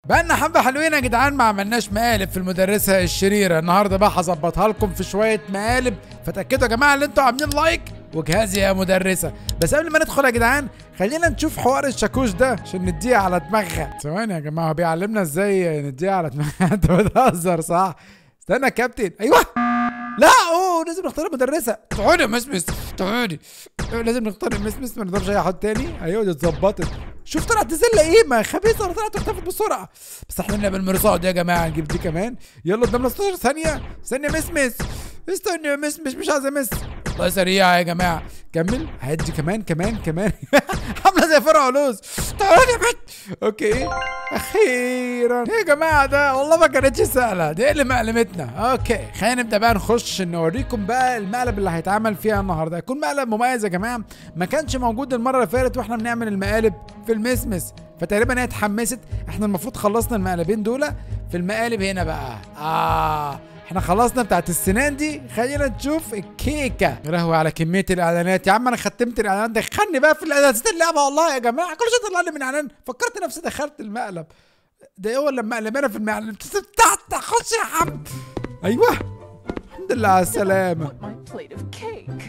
بقالنا حبة حلوين يا جدعان ما عملناش مقالب في المدرسة الشريرة النهاردة بقى هظبطها لكم في شوية مقالب فتأكدوا يا جماعة ان انتوا عاملين لايك وجهازي يا مدرسة بس قبل ما ندخل يا جدعان خلينا نشوف حوار الشاكوش ده عشان نديها على دماغها ثواني يا جماعة هو بيعلمنا ازاي نديها على دماغها انت بتهزر صح استنى يا كابتن ايوه لا اوه لازم نختار المدرسة تعالي يا مسمس تعالي لازم نختار المسمس ما نقدرش اي حد تاني ايوه دي اتظبطت شوف طلعت زلة قيمة خبيثة انا طلعت اختفت بسرعة بس احنا نلعب بالمرصاد يا جماعة نجيب دي كمان يلا قدامنا 16 ثانية استنى يا مسمس استنى يا مسمس مش عايز امس والله سريعة يا جماعة كمل هدي كمان كمان كمان عاملة زي فرع علوز تعالي يا بنت اوكي اخيرا يا جماعة ده والله ما كانتش سهلة دي اللي مقلمتنا اوكي خلينا نبدأ بقى نخش نوريكم بقى المقلب اللي هيتعمل فيها النهاردة هيكون مقلب مميز يا جماعة ما كانش موجود المرة اللي فاتت واحنا بنعمل المقالب في المسمس فتقريبا هي اتحمست احنا المفروض خلصنا المقلبين دول في المقالب هنا بقى اه احنا خلصنا بتاعت السنان دي خلينا نشوف الكيكه يا لهوي على كميه الاعلانات يا عم انا ختمت الاعلانات دخلني بقى في الاعلانات نسيت اللعبه والله يا جماعه كل شويه طلعني من اعلان فكرت نفسي دخلت المقلب ده هو اللي مقلب انا في المقلب تحت خش يا عم ايوه الحمد لله على السلامه want my plate of cake.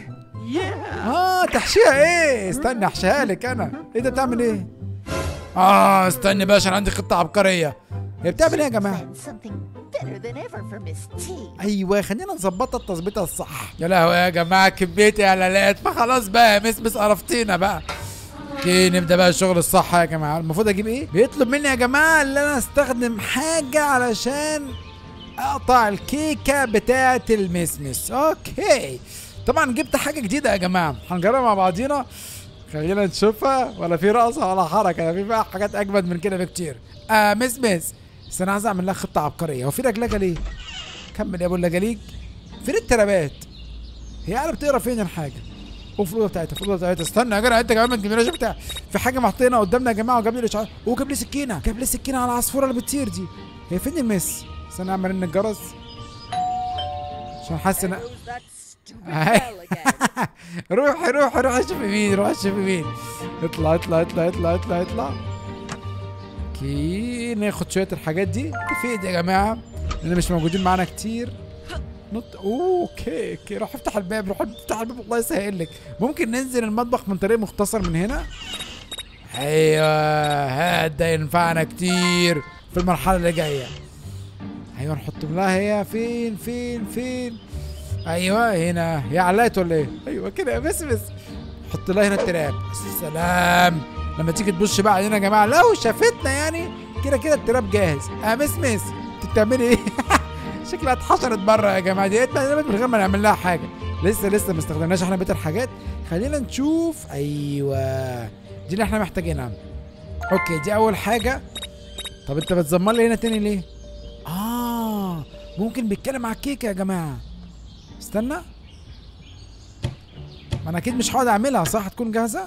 اه تحشيها ايه استنى احشيها لك انا ايه ده بتعمل ايه اه استني بقى عشان عندي خطه عبقريه هي بتعمل ايه يا جماعه Plan something better than ever for Miss T. ايوه خلينا نظبطها التظبيطه الصح يا لهوي يا جماعه كميه اعلانات فخلاص بقى يا مس مس قرفتينا بقى اوكي نبدا بقى الشغل الصح يا جماعه المفروض اجيب ايه بيطلب مني يا جماعه ان انا استخدم حاجه علشان اقطع الكيكه بتاعه المسمس اوكي طبعا جبت حاجه جديده يا جماعه هنجربها مع بعضينا خلينا نشوفها ولا في رقصه ولا حركه في بقى حاجات اجمد من كده بكتير آه مس مس بس انا عايز اعمل لها خطه عبقريه هو في رجلجه ليه كمل يا ابو اللجاليج فين الترابات هي قاعده بتقرا فين الحاجه وفي الاوضه بتاعتها في الاوضه بتاعتها استنى يا جدع انت كمان ما تجيبلناش بتاع في حاجه محطينها قدامنا يا جماعه وجاب لي الاشعار وجاب لي سكينه جاب لي سكينه على العصفوره اللي بتطير دي هي فين المس استنى اعمل ان الجرس عشان حاسس ان Goes that stupid Hey. bell again. روحي روحي روحي شوفي مين روحي شوفي مين اطلع اطلع اطلع اطلع اطلع اطلع اوكي ناخد شويه الحاجات دي فين يا جماعه لان مش موجودين معانا كتير نط أوه، اوكي اوكي روح افتح الباب روح افتح الباب الله يسهل لك ممكن ننزل المطبخ من طريق مختصر من هنا ايوه هاد ده ينفعنا كتير في المرحله اللي جايه ايوه نحط لها هي فين فين فين ايوه هنا هي علقت ولا ايه ايوه كده بس بس حط لها هنا التراب سلام لما تيجي تبص بقى علينا يا جماعه لو شافتنا يعني كده كده التراب جاهز اه مس مس انت بتعملي ايه شكلها اتحشرت بره يا جماعه دي اتنقلت من غير ما نعمل لها حاجه لسه لسه ما استخدمناش احنا بقيه الحاجات خلينا نشوف ايوه دي اللي احنا محتاجينها اوكي دي اول حاجه طب انت بتزمر لي هنا تاني ليه اه ممكن بيتكلم على الكيكه يا جماعه استنى ما انا اكيد مش هقعد اعملها صح هتكون جاهزه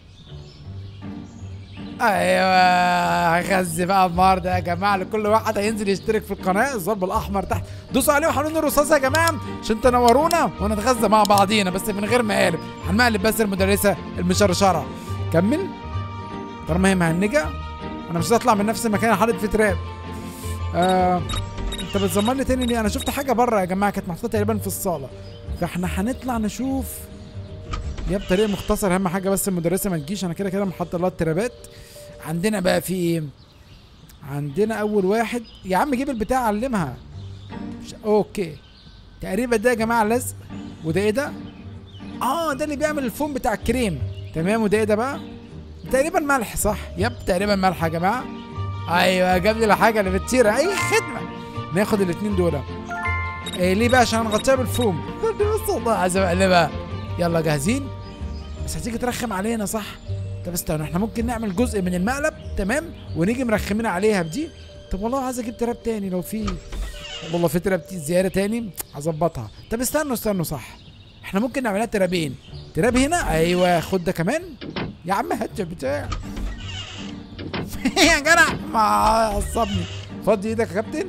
ايوه هغذي بقى النهارده يا جماعه لكل واحد هينزل يشترك في القناه الضرب الاحمر تحت دوسوا عليه وحنون الرصاص يا جماعه عشان تنورونا ونتغذى مع بعضينا بس من غير مقالب هنقلب بس المدرسه المشرشره كمل طالما هي مهنجه انا مش هطلع من نفس المكان اللي حاطط فيه تراب آه انت بتزمر لي تاني ليه انا شفت حاجه بره يا جماعه كانت محطوطه تقريبا في الصاله فاحنا هنطلع نشوف يا بطريقه مختصر اهم حاجه بس المدرسه ما تجيش انا كده كده محضر لها الترابات عندنا بقى في ايه عندنا اول واحد يا عم جيب البتاع علمها مش- اوكي تقريبا ده يا جماعه لزق وده ايه ده اه ده اللي بيعمل الفوم بتاع الكريم تمام وده ايه ده بقى تقريبا ملح صح يب تقريبا ملح يا جماعه ايوه جاب لي الحاجه اللي بتطير اي خدمه ناخد الاثنين دول إيه ليه بقى عشان نغطيها بالفوم بس والله عايز اقلبها يلا جاهزين بس هتيجي ترخم علينا صح طب استنى احنا ممكن نعمل جزء من المقلب تمام ونيجي مرخمين عليها بدي طب والله عايز اجيب تراب تاني لو في والله في تراب زياده تاني هظبطها طب استنوا استنوا صح احنا ممكن نعملها ترابين تراب هنا ايوه خد ده كمان يا عم هات البتاع يا جدع ما عصبني فضي ايدك يا كابتن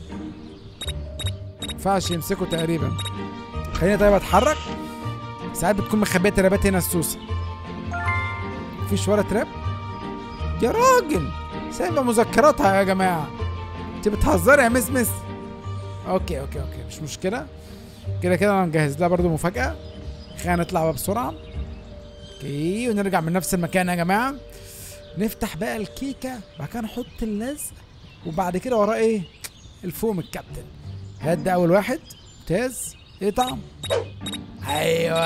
ما ينفعش يمسكه تقريبا خليني طيب اتحرك ساعات بتكون مخبيه ترابات هنا السوسه مفيش ولا تراب يا راجل سايبه مذكراتها يا جماعه انت بتهزري يا مس مس اوكي اوكي اوكي مش مشكله كده كده انا مجهز لها برضو مفاجاه خلينا نطلع بقى بسرعه اوكي ونرجع من نفس المكان يا جماعه نفتح بقى الكيكه بعد كده نحط اللزق وبعد كده وراه ايه الفوم الكابتن هات ده اول واحد ممتاز ايه طعم ايوه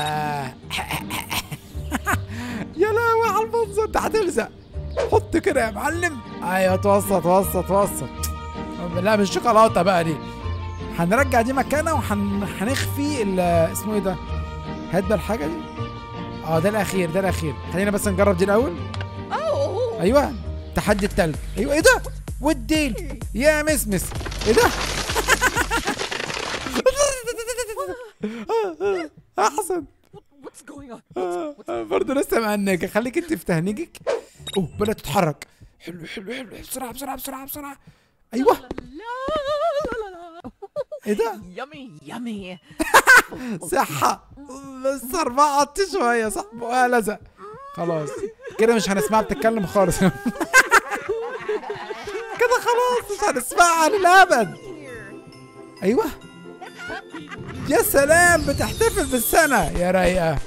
يا لهوي على المنظر ده هتلزق حط كده يا معلم ايوه توسط توسط توسط لا مش شوكولاته بقى دي هنرجع دي مكانها وهنخفي اسمه ايه ده هات بقى الحاجه دي اه ده الاخير ده الاخير خلينا بس نجرب دي الاول Oh! ايوه تحدي التلج ايوه ايه ده والديل يا مسمس ايه ده احسن What's going on? برضه لسه معناك خليك انت في تهنيجك اوه بدات تتحرك حلو حلو حلو بسرعه بسرعه بسرعه بسرعه ايوه La, la, la, la. ايه ده Yummy, yummy. صحة بس أربعة قط شوية صح بقى لزق خلاص كده مش هنسمعها بتتكلم خالص كده خلاص مش هنسمعها للأبد أيوه يا سلام بتحتفل بالسنة يا رايقة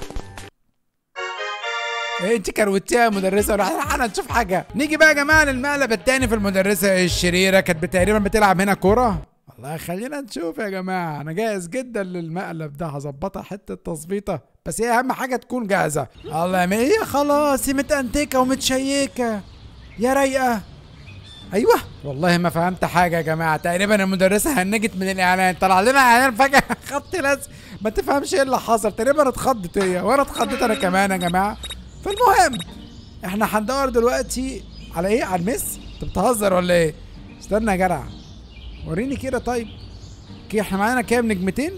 إيه انت كروتيها يا مدرسة ولا احنا نشوف حاجة نيجي بقى يا جماعة للمقلب التاني في المدرسة الشريرة كانت تقريبا بتلعب هنا كورة والله خلينا نشوف يا جماعة أنا جاهز جدا للمقلب ده هظبطها حتة تظبيطة بس هي أهم حاجة تكون جاهزة الله ما هي خلاص هي متأنتكة ومتشيكة يا رايقة ايوه والله ما فهمت حاجه يا جماعه تقريبا المدرسه هنجت من الاعلان طلع لنا اعلان فجاه خط لازم ما تفهمش ايه اللي حصل تقريبا اتخضت هي وانا اتخضيت انا كمان يا جماعه فالمهم احنا هندور دلوقتي على ايه على المس انت بتهزر ولا ايه استنى يا جدع وريني كده طيب اوكي احنا معانا كام نجمتين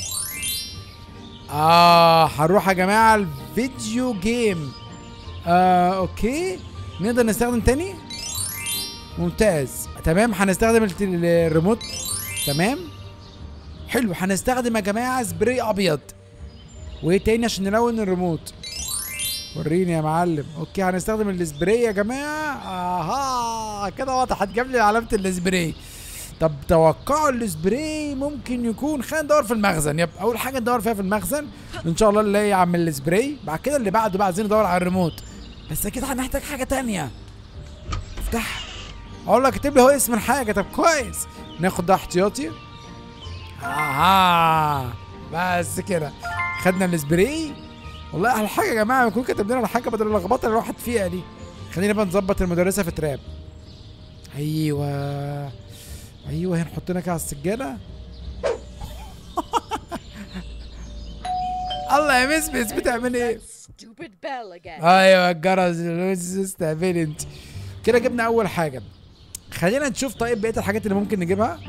اه هنروح يا جماعه الفيديو جيم آه اوكي نقدر نستخدم تاني ممتاز تمام هنستخدم الت- الريموت تمام حلو هنستخدم يا جماعه سبراي ابيض وايه تاني عشان نلون الريموت وريني يا معلم اوكي هنستخدم السبراي يا جماعه اها كده واضح هتجيب لي علامه السبراي طب توقعوا السبراي ممكن يكون خلينا ندور في المخزن يب اول حاجه ندور فيها في المخزن ان شاء الله نلاقي عم السبراي بعد كده اللي بعده بقى عايزين ندور على الريموت بس اكيد هنحتاج حاجه تانية افتح اقول لك اكتب لي هو اسم الحاجه طب كويس ناخد ده احتياطي اها بس كده خدنا السبراي والله احلى حاجه يا جماعه يكون كاتب لنا الحاجه بدل اللخبطه اللي الواحد فيها دي خلينا بقى نظبط المدرسه في تراب ايوه ايوه هنا نحطنا كده على السجاده الله يا مس مس بتعمل ايه Stupid bell again. ايوه الجرس استقبلي انت كده جبنا اول حاجه خلينا نشوف طيب بقيه الحاجات اللي ممكن نجيبها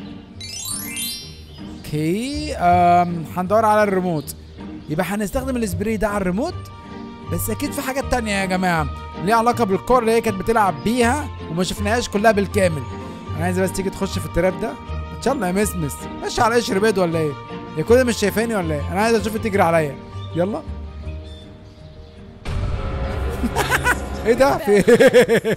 اوكي أم، هندور على الريموت يبقى هنستخدم السبراي ده على الريموت بس اكيد في حاجات تانية يا جماعه ليها علاقه بالكور اللي هي كانت بتلعب بيها وما شفناهاش كلها بالكامل انا عايز بس تيجي تخش في التراب ده ان شاء الله يا مسمس ماشي على قشر بيض ولا ايه يا كده مش شايفاني ولا ايه انا عايز اشوفك تجري عليا يلا ايه ده في إيه؟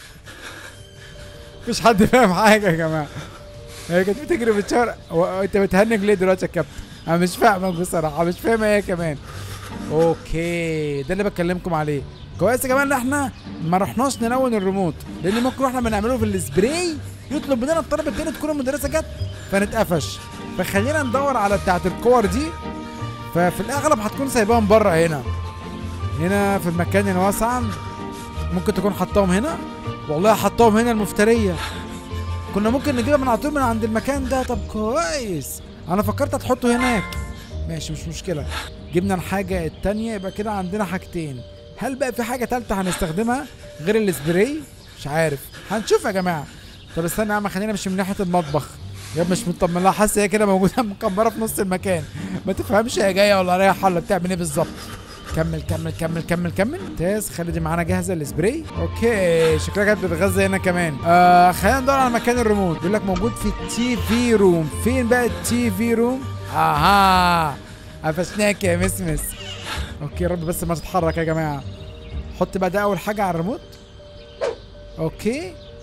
مفيش حد فاهم حاجه يا جماعه هي كانت بتجري في الشارع هو انت بتهنج ليه دلوقتي يا كابتن انا مش فاهمك بصراحه مش فاهم هي كمان اوكي ده اللي بكلمكم عليه كويس يا جماعه ان احنا ما رحناش نلون الريموت لان ممكن واحنا بنعمله في السبراي يطلب مننا الطلب التاني تكون المدرسه جت فنتقفش فخلينا ندور على بتاعه الكور دي ففي الاغلب هتكون سايباهم بره هنا هنا في المكان الواسع ممكن تكون حطاهم هنا والله حطاهم هنا المفترية كنا ممكن نجيبها من على طول من عند المكان ده طب كويس انا فكرت هتحطه هناك ماشي مش مشكلة جبنا الحاجة التانية يبقى كده عندنا حاجتين هل بقى في حاجة تالتة هنستخدمها غير السبراي مش عارف هنشوف يا جماعة طب استنى يا عم خلينا مش من ناحية المطبخ يا مش مطمن لها حاسة هي كده موجودة مكمرة في نص المكان ما تفهمش هي جاية ولا رايحة ولا بتعمل ايه بالظبط كمل كمل كمل كمل كمل ممتاز خلي دي معانا جاهزه السبراي اوكي شكلها كانت بتتغذى هنا كمان آه خلينا ندور على مكان الريموت بيقول لك موجود في التي في روم فين بقى التي في روم اها قفشناك يا مسمس اوكي يا رب بس ما تتحرك يا جماعه حط بقى ده اول حاجه على الريموت اوكي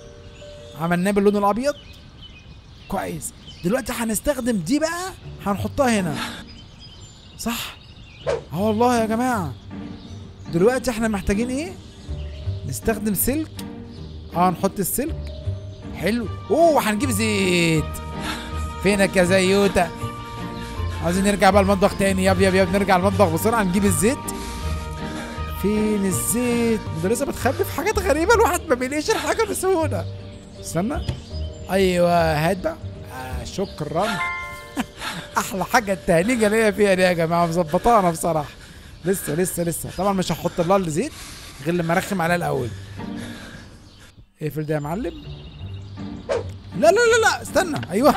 عملناه باللون الابيض كويس دلوقتي هنستخدم دي بقى هنحطها هنا صح اه والله يا جماعه دلوقتي احنا محتاجين ايه نستخدم سلك اه نحط السلك حلو اوه هنجيب زيت فينك يا زيوته عايزين نرجع بقى المطبخ تاني ياب ياب ياب نرجع المطبخ بسرعه نجيب الزيت فين الزيت المدرسه بتخبي في حاجات غريبه الواحد ما بيلاقيش الحاجه بسهوله استنى ايوه هات بقى آه شكرا احلى حاجه التهنيجه اللي هي فيها دي يا جماعه مظبطانا بصراحه لسه لسه لسه طبعا مش هحط لها الزيت غير لما ارخم عليها الاول اقفل ده يا معلم لا لا لا لا استنى ايوه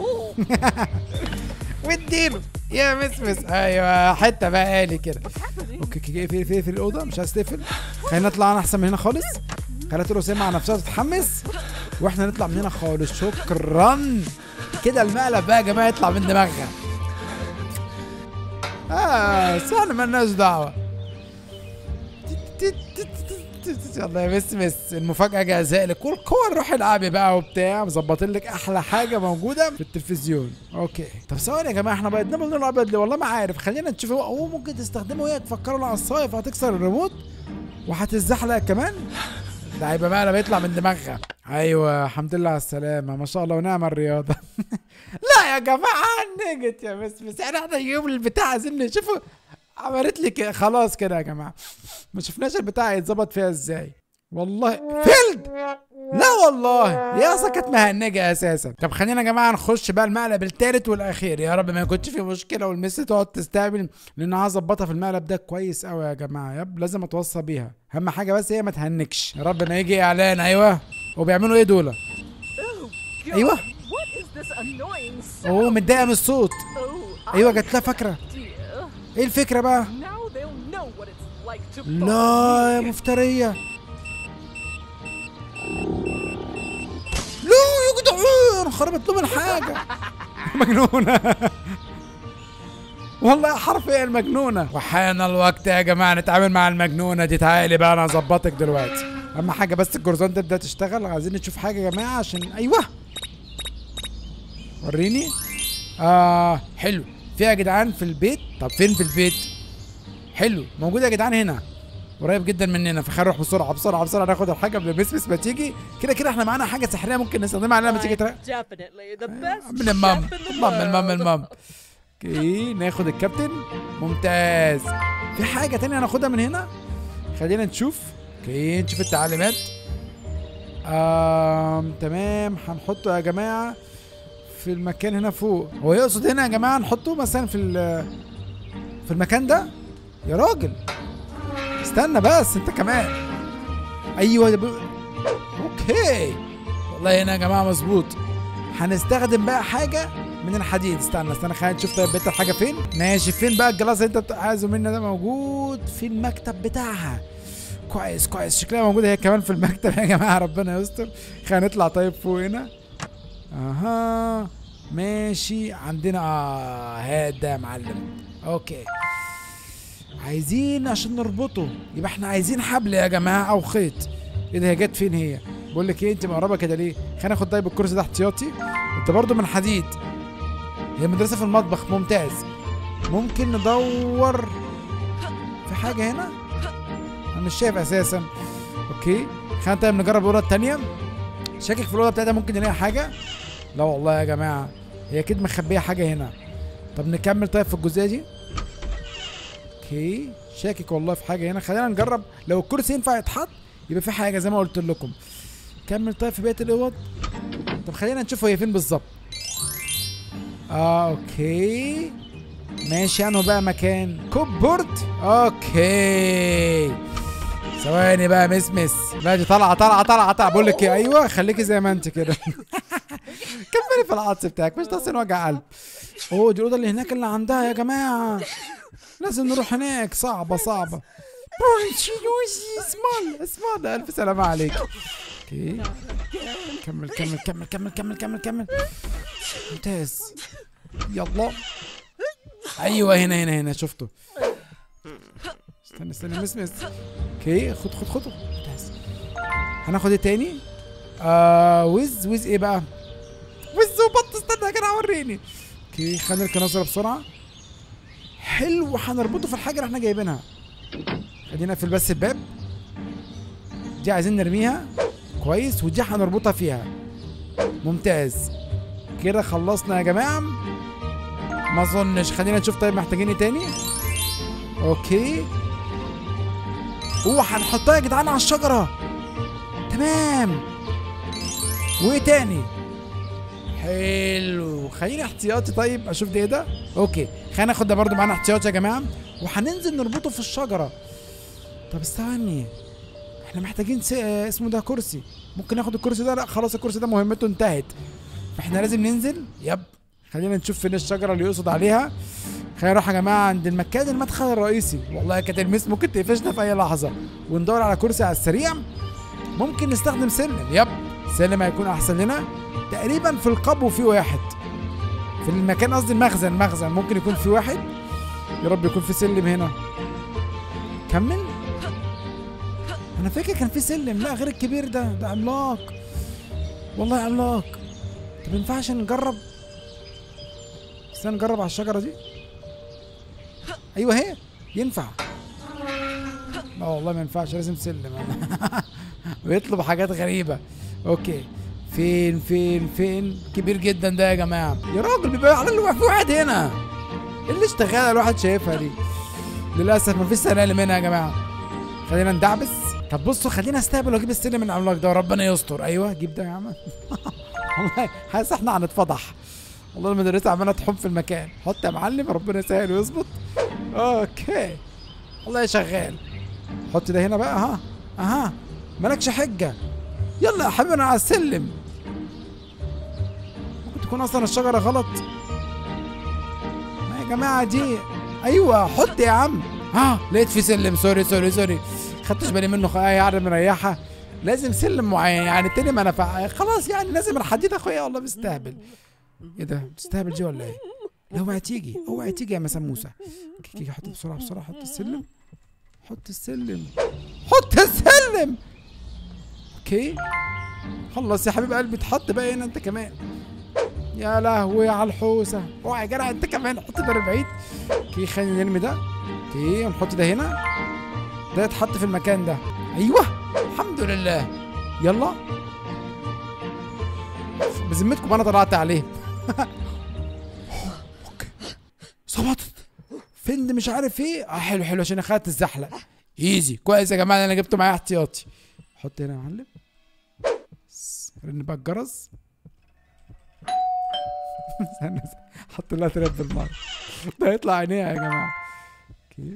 واديله يا مسمس ايوه حته بقى لي كده اوكي اوكي اقفل اقفل اقفل الاوضه مش عايز تقفل خلينا نطلع انا احسن من هنا خالص خلينا ترقص مع نفسها تتحمس واحنا نطلع من هنا خالص شكرا كده المقلب بقى يا جماعه يطلع من دماغها اه بس احنا مالناش دعوه يلا يا مس مس المفاجأة جاهزة لك والكور روح العبي بقى وبتاع مظبطين لك أحلى حاجة موجودة في التلفزيون أوكي طب ثواني يا جماعة احنا بقينا باللون الأبيض ليه والله ما عارف خلينا نشوف هو هو ممكن تستخدمه وهي تفكروا العصاية فهتكسر الريموت وهتتزحلق كمان ده هيبقى بقى بيطلع من دماغها ايوه الحمد لله على السلامة ما شاء الله ونعم الرياضة لا يا جماعة نجت يا مس مس احنا احنا يوم البتاع عايزين نشوفه عملت لي كده خلاص كده يا جماعه ما شفناش البتاع يتظبط فيها ازاي والله فيلد لا والله يا اصلا كانت مهنجه اساسا طب خلينا يا جماعه نخش بقى المقلب التالت والاخير يا رب ما يكونش في مشكله والمس تقعد تستقبل لان عايز اظبطها في المقلب ده كويس قوي يا جماعه يب لازم اتوصى بيها اهم حاجه بس هي ما تهنكش يا رب ما يجي اعلان ايوه وبيعملوا ايه دول Oh, God. أيوة. What is this annoying sound? اوه متضايقه من الصوت Oh, ايوه جات لها فكره dear. ايه الفكره بقى Now they'll know what it's like to لا يا bother me. مفترية لا يا جدعان خربت لهم الحاجة مجنونة والله حرفيا المجنونة وحان الوقت يا جماعة نتعامل مع المجنونة دي تعالي بقى انا هظبطك دلوقتي اهم حاجة بس الجرزان تبدأ تشتغل عايزين نشوف حاجة يا جماعة عشان ايوه وريني اه حلو في يا جدعان في البيت طب فين في البيت حلو موجود يا جدعان هنا قريب جدا مننا فخلينا نروح بسرعه بسرعه بسرعه ناخد الحاجه قبل المسمس ما تيجي كده كده احنا معانا حاجه سحريه ممكن نستخدمها عليها لما تيجي ترى I'm definitely the best من المام chef in the المام المام world. المام اوكي ناخد الكابتن ممتاز في حاجه تانية هناخدها من هنا خلينا نشوف اوكي نشوف التعليمات آم تمام هنحطه يا جماعه في المكان هنا فوق هو يقصد هنا يا جماعه نحطه مثلا في ال- في المكان ده يا راجل استنى بس انت كمان ايوه ده بي- اوكي والله هنا يا جماعه مظبوط هنستخدم بقى حاجه من الحديد استنى استنى خلينا نشوف طيب بيت الحاجه فين ماشي فين بقى الجلاس اللي انت بت- عايزه منا ده موجود في المكتب بتاعها كويس كويس شكلها موجوده هي كمان في المكتب يا جماعه ربنا يستر خلينا نطلع طيب فوق هنا اها ماشي عندنا اه هات ده يا معلم اوكي عايزين عشان نربطه يبقى احنا عايزين حبل يا جماعه او خيط ايه ده هي جت فين هي بقول لك ايه انت مقربه كده ليه خلينا ناخد طيب الكرسي ده احتياطي انت برضو من حديد هي مدرسه في المطبخ ممتاز ممكن ندور في حاجه هنا انا مش شايف اساسا اوكي خلينا طيب نجرب الاوضه التانية شاكك في الاوضه بتاعتها ممكن نلاقي حاجه لا والله يا جماعه هي اكيد مخبيه حاجه هنا طب نكمل طيب في الجزئيه دي اوكي شاكك والله في حاجه هنا خلينا نجرب لو الكرسي ينفع يتحط يبقى في حاجه زي ما قلت لكم كمل طيب في بقيه الاوض طب خلينا نشوف هي فين بالظبط اه اوكي ماشي انه بقى مكان كوبورد اوكي ثواني بقى مس مس ماشي طالعه طالعه طالعه طالعه بقول لك ايه ايوه خليكي زي ما انت كده كملي في العطس بتاعك مش تصل وجع قلب اوه دي الاوضه اللي هناك اللي عندها يا جماعه لازم نروح هناك صعبه صعبه اسمال اسمال الف سلامه عليك اوكي كمل كمل كمل كمل كمل كمل كمل ممتاز يلا ايوه هنا هنا هنا شفته استنى استنى مس مس اوكي خد خد خد ممتاز هناخد ايه تاني آه ويز ويز ايه بقى ويز وبط استنى يا جدع وريني اوكي خلينا نركن نظره بسرعه حلو هنربطه في الحاجه اللي احنا جايبينها خلينا نقفل بس الباب دي عايزين نرميها كويس ودي هنربطها فيها ممتاز كده خلصنا يا جماعه ما اظنش خلينا نشوف طيب محتاجين ايه تاني اوكي هو هنحطها يا جدعان على الشجره تمام وايه تاني حلو خليني احتياطي طيب اشوف ده ايه ده اوكي خلينا ناخد ده برضو معانا احتياطي يا جماعه وهننزل نربطه في الشجره طب استني احنا محتاجين س... آه، اسمه ده كرسي ممكن ناخد الكرسي ده لا خلاص الكرسي ده مهمته انتهت فاحنا لازم ننزل يب خلينا نشوف فين الشجره اللي يقصد عليها خلينا نروح يا جماعه عند المكان المدخل الرئيسي والله كانت المس ممكن تقفشنا في اي لحظه وندور على كرسي على السريع ممكن نستخدم سلم يب سلم هيكون احسن لنا تقريبا في القبو في واحد في المكان قصدي المخزن مخزن ممكن يكون في واحد يا رب يكون في سلم هنا كمل انا فاكر كان في سلم لا غير الكبير ده ده عملاق والله عملاق طب ينفعش نجرب استنى نجرب على الشجره دي ايوه هي ينفع لا والله ما ينفعش لازم سلم بيطلب حاجات غريبه اوكي فين فين فين كبير جدا ده يا جماعه يا راجل بيبقى على اللي في واحد هنا ايه اللي اشتغل الواحد شايفها دي للاسف مفيش سلالم هنا يا جماعه خلينا ندعبس طب بصوا خلينا استقبل واجيب السلم من العملاق ده وربنا يستر ايوه جيب ده يا عم والله حاسس احنا هنتفضح والله المدرسة عمالة تحوم في المكان حط يا معلم ربنا يسهل ويظبط اوكي والله شغال حط ده هنا بقى ها اها مالكش حجة يلا يا حبيبي انا على السلم ممكن تكون اصلا الشجرة غلط ما يا جماعة دي ايوه حط يا عم ها لقيت في سلم سوري سوري سوري خدتش بالي منه خ- اي قاعدة مريحة لازم سلم معين يعني التاني ما نفع خلاص يعني لازم الحديد اخويا والله بيستهبل ايه ده بتستهبل دي ولا ايه؟ لا اوعي تيجي اوعي تيجي يا مسام موسى كي- كي- حط بسرعه بسرعه حط السلم حط السلم حط السلم اوكي خلص يا حبيب قلبي اتحط بقى هنا انت كمان يا لهوي على الحوسه اوعى يا جدع انت كمان حط ده بعيد اوكي خلينا نرمي ده اوكي ونحط ده هنا ده يتحط في المكان ده ايوه الحمد لله يلا بذمتكم انا طلعت عليه اوكي ظبطت فين مش عارف ايه اه حلو حلو عشان اخدت الزحلق ايزي كويس يا جماعه انا جبته معايا احتياطي حط هنا يا معلم س- رن بقى الجرس استنى استنى. حط لها تراب بالمره ده هيطلع عينيها يا جماعه اوكي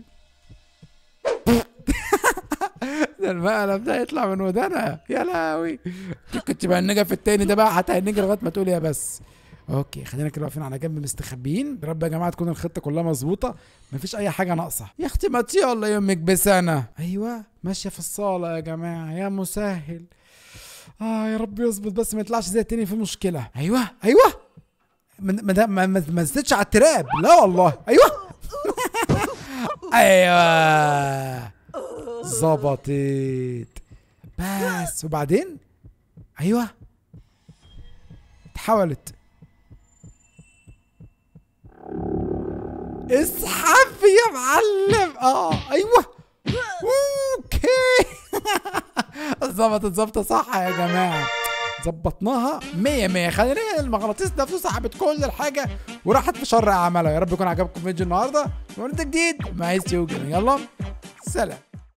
ده المقلب ده يطلع من ودانها يا لهوي كنت مهنجه في التاني ده بقى هتهنجي لغايه ما تقول يا بس اوكي خلينا كده واقفين على جنب مستخبيين يا رب يا جماعه تكون الخطه كلها مظبوطه مفيش اي حاجه ناقصه يا اختي ما يلا يومك بسنه ايوه ماشيه في الصاله يا جماعه يا مسهل اه يا رب يظبط بس ما يطلعش زي التاني في مشكله ايوه ايوه ما ما ما, ما, ما زدتش على التراب لا والله ايوه ايوه ظبطت بس وبعدين ايوه اتحولت اسحب يا معلم اه ايوه اوكي ظبطت ظبطه صح يا جماعه ظبطناها مية مية خلينا المغناطيس نفسه سحبت كل الحاجة وراحت في شر أعمالها يا رب يكون عجبكم فيديو النهاردة وانت جديد مع اس يلا سلام